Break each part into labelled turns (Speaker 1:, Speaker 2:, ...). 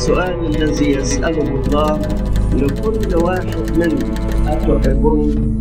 Speaker 1: السؤال الذي يسأله الله لكل واحد منا أتحبون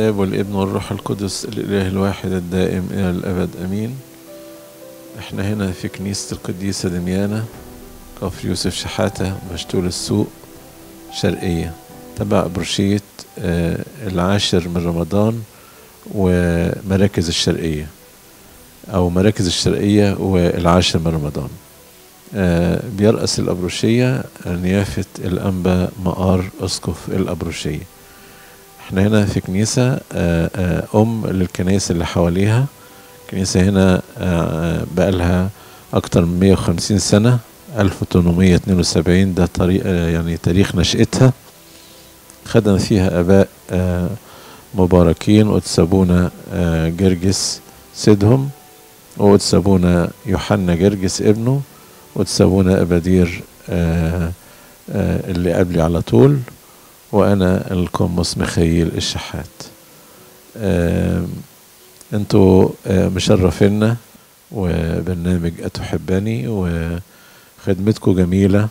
Speaker 2: الآب والابن والروح القدس الإله الواحد الدائم إلى الأبد أمين احنا هنا في كنيسة القديسة دميانة كفر يوسف شحاتة مشتول السوق شرقية تبع برشية آه، العاشر من رمضان ومراكز الشرقية أو مراكز الشرقية والعاشر من رمضان آه، بيرأس الأبروشية نيافة الأنبا مقار أسقف الأبروشية احنا هنا في كنيسة آه، آه، أم للكنائس اللي حواليها كنيسة هنا آه، بقالها أكتر من 150 سنة 1872 ده طريق آه، يعني تاريخ نشأتها خدم فيها آباء آه، مباركين وتسابونا آه، جرجس سيدهم وتسابونا يوحنا جرجس ابنه وتسابونا أبادير آه، آه، اللي قبلي على طول وأنا القمص مخيل الشحات آم، انتوا آه، مشرفينا وبرنامج أتحبني وخدمتكم جميلة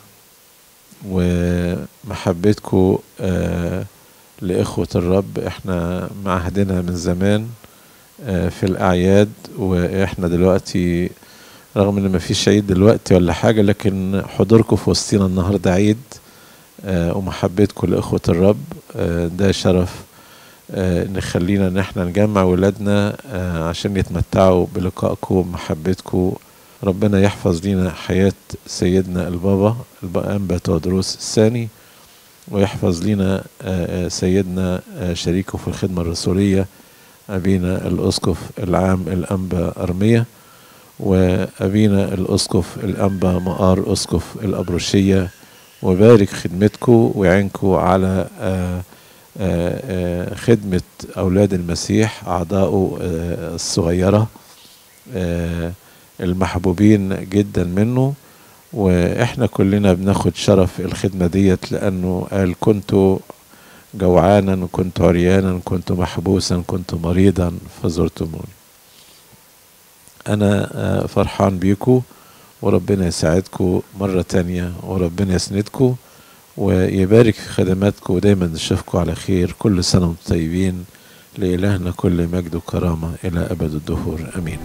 Speaker 2: ومحبتكم آه، لإخوة الرب احنا معهدنا من زمان آه، في الأعياد وإحنا دلوقتي رغم إن مفيش عيد دلوقتي ولا حاجة لكن حضوركم في وسطينا النهاردة عيد آه، ومحبتكم لإخوة الرب آه، ده شرف آه، نخلينا إن احنا نجمع ولادنا آه، عشان يتمتعوا بلقائكم ومحبتكم ربنا يحفظ لينا حياة سيدنا البابا الأنبا تودروس الثاني ويحفظ لينا آه، آه، سيدنا آه، شريكه في الخدمة الرسولية أبينا الأسقف العام الأنبا أرمية وأبينا الأسقف الأنبا مقار أسقف الأبروشية وبارك خدمتكم ويعينكم على آه، آه، آه، خدمة أولاد المسيح أعضائه آه، الصغيرة آه، المحبوبين جدا منه واحنا كلنا بناخد شرف الخدمة ديت لأنه قال كنت جوعانا كنت عريانا كنت محبوسا كنت مريضا فزرتموني أنا آه، فرحان بيكم وربنا يساعدكم مرة تانية وربنا يسندكم ويبارك في خدماتكم ودايما نشوفكم على خير كل سنة وانتم طيبين لإلهنا كل مجد وكرامة إلى أبد الدهور أمين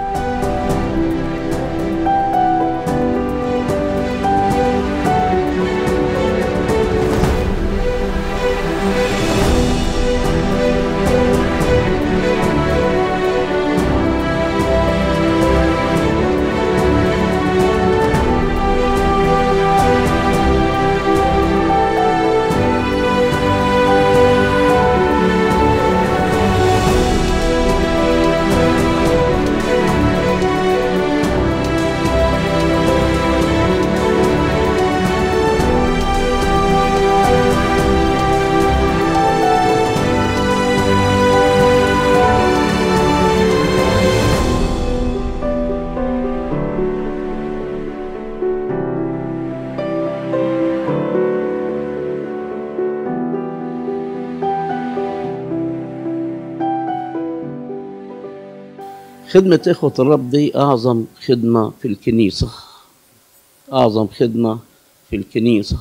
Speaker 1: خدمة إخوة الرب دي أعظم خدمة في الكنيسة أعظم خدمة في الكنيسة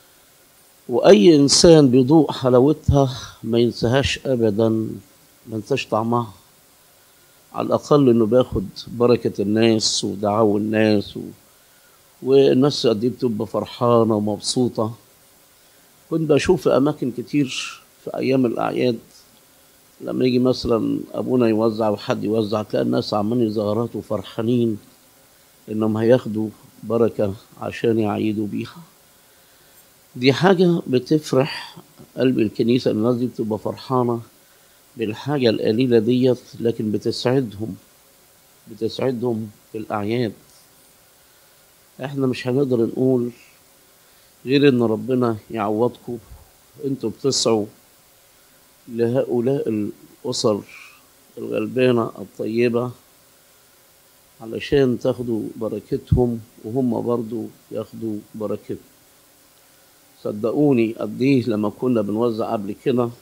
Speaker 1: وأي إنسان بيذوق حلاوتها ما ينساهاش أبدا ما ينساش طعمها على الأقل إنه بياخد بركة الناس ودعاو الناس و... والناس قد إيه بتبقى فرحانة ومبسوطة كنت بشوف في أماكن كتير في أيام الأعياد لما يجي مثلا ابونا يوزع وحد يوزع تلاقي الناس عمالين يزغرطوا فرحانين انهم هياخدوا بركه عشان يعيدوا بيها دي حاجه بتفرح قلب الكنيسه الناس دي بتبقى فرحانه بالحاجه القليله ديت لكن بتسعدهم بتسعدهم في الاعياد احنا مش هنقدر نقول غير ان ربنا يعوضكم انتوا بتسعوا لهؤلاء الأسر الغلبانة الطيبة علشان تاخدوا بركتهم وهم برضو ياخدوا بركتهم صدقوني قد ايه لما كنا بنوزع قبل كده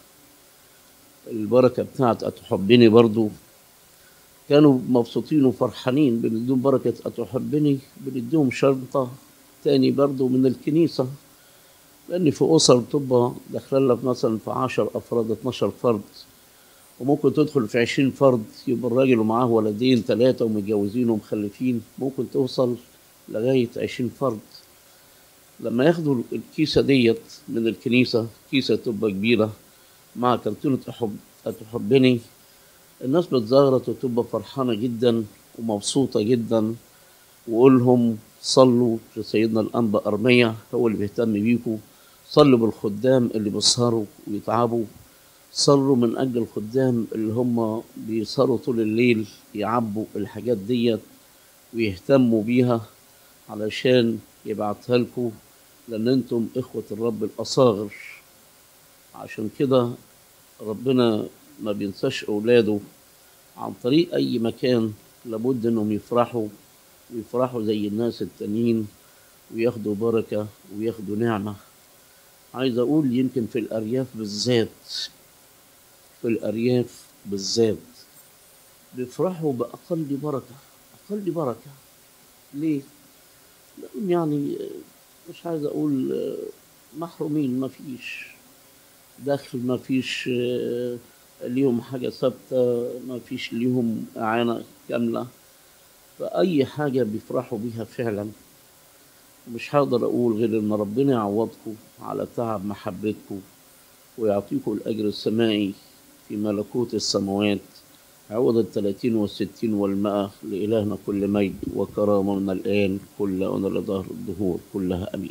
Speaker 1: البركة بتاعت أتحبني برضو كانوا مبسوطين وفرحانين بنديهم بركة أتحبني بنديهم شنطة تاني برضو من الكنيسة لأن في أسر بتبقى داخلة لك مثلا في 10 أفراد 12 فرد وممكن تدخل في عشرين فرد يبقى الراجل ومعاه ولدين ثلاثة ومتجوزين ومخلفين ممكن توصل لغاية عشرين فرد لما ياخدوا الكيسة ديت من الكنيسة كيسة تبقى كبيرة مع كرتونة أحب أتحبني الناس بتزغرط وتبقى فرحانة جدا ومبسوطة جدا وقولهم صلوا في سيدنا الأنبا أرمية هو اللي بيهتم بيكم صلوا بالخدام اللي بيسهروا ويتعبوا صلوا من أجل الخدام اللي هم بيسهروا طول الليل يعبوا الحاجات ديت ويهتموا بيها علشان يبعتها لكم لأن أنتم إخوة الرب الأصاغر عشان كده ربنا ما بينساش أولاده عن طريق أي مكان لابد إنهم يفرحوا ويفرحوا زي الناس التانيين وياخدوا بركة وياخدوا نعمة عايز أقول يمكن في الأرياف بالذات في الأرياف بالذات بيفرحوا بأقل بركة أقل بركة ليه؟ لأن يعني مش عايز أقول محرومين ما فيش دخل ما فيش ليهم حاجة ثابتة ما فيش ليهم إعانة كاملة فأي حاجة بيفرحوا بيها فعلا مش هقدر أقول غير إن ربنا يعوضكم على تعب محبتكم ويعطيكم الأجر السمائي في ملكوت السماوات عوض الثلاثين والستين والمائة لإلهنا كل مجد وكرامة من الآن كل أن لظهر الدهور كلها أمين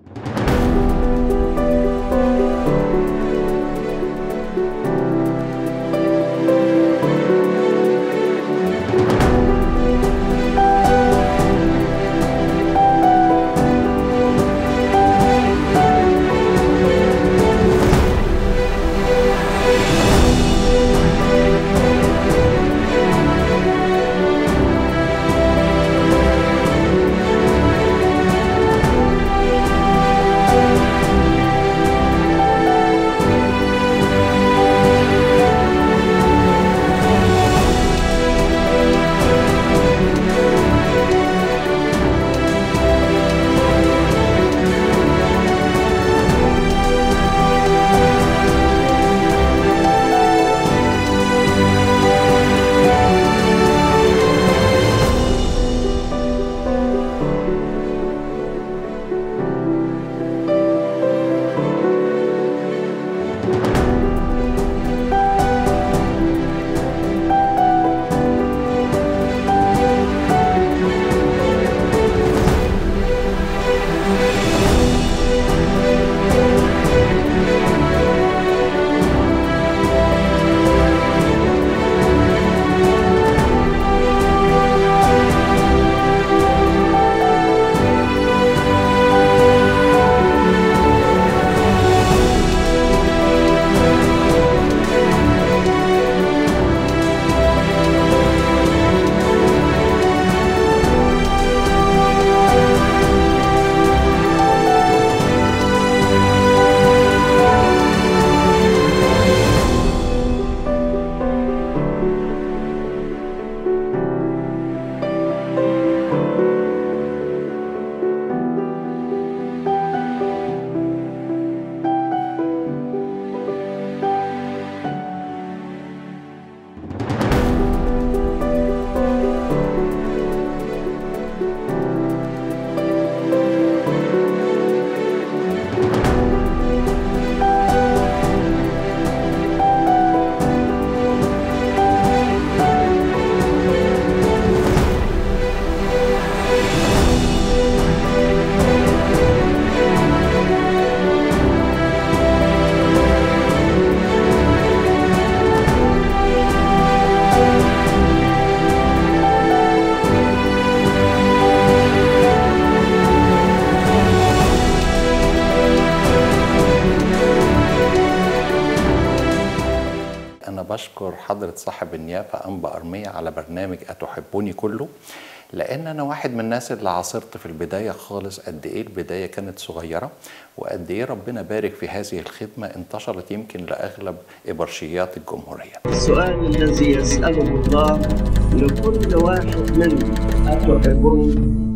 Speaker 3: بشكر حضرة صاحب النيافة أنبا أرمية على برنامج أتحبوني كله لأن أنا واحد من الناس اللي عاصرت في البداية خالص قد إيه البداية كانت صغيرة وقد إيه ربنا بارك في هذه الخدمة انتشرت يمكن لأغلب إبرشيات الجمهورية
Speaker 4: السؤال الذي يسأله الله لكل واحد منا أتحبون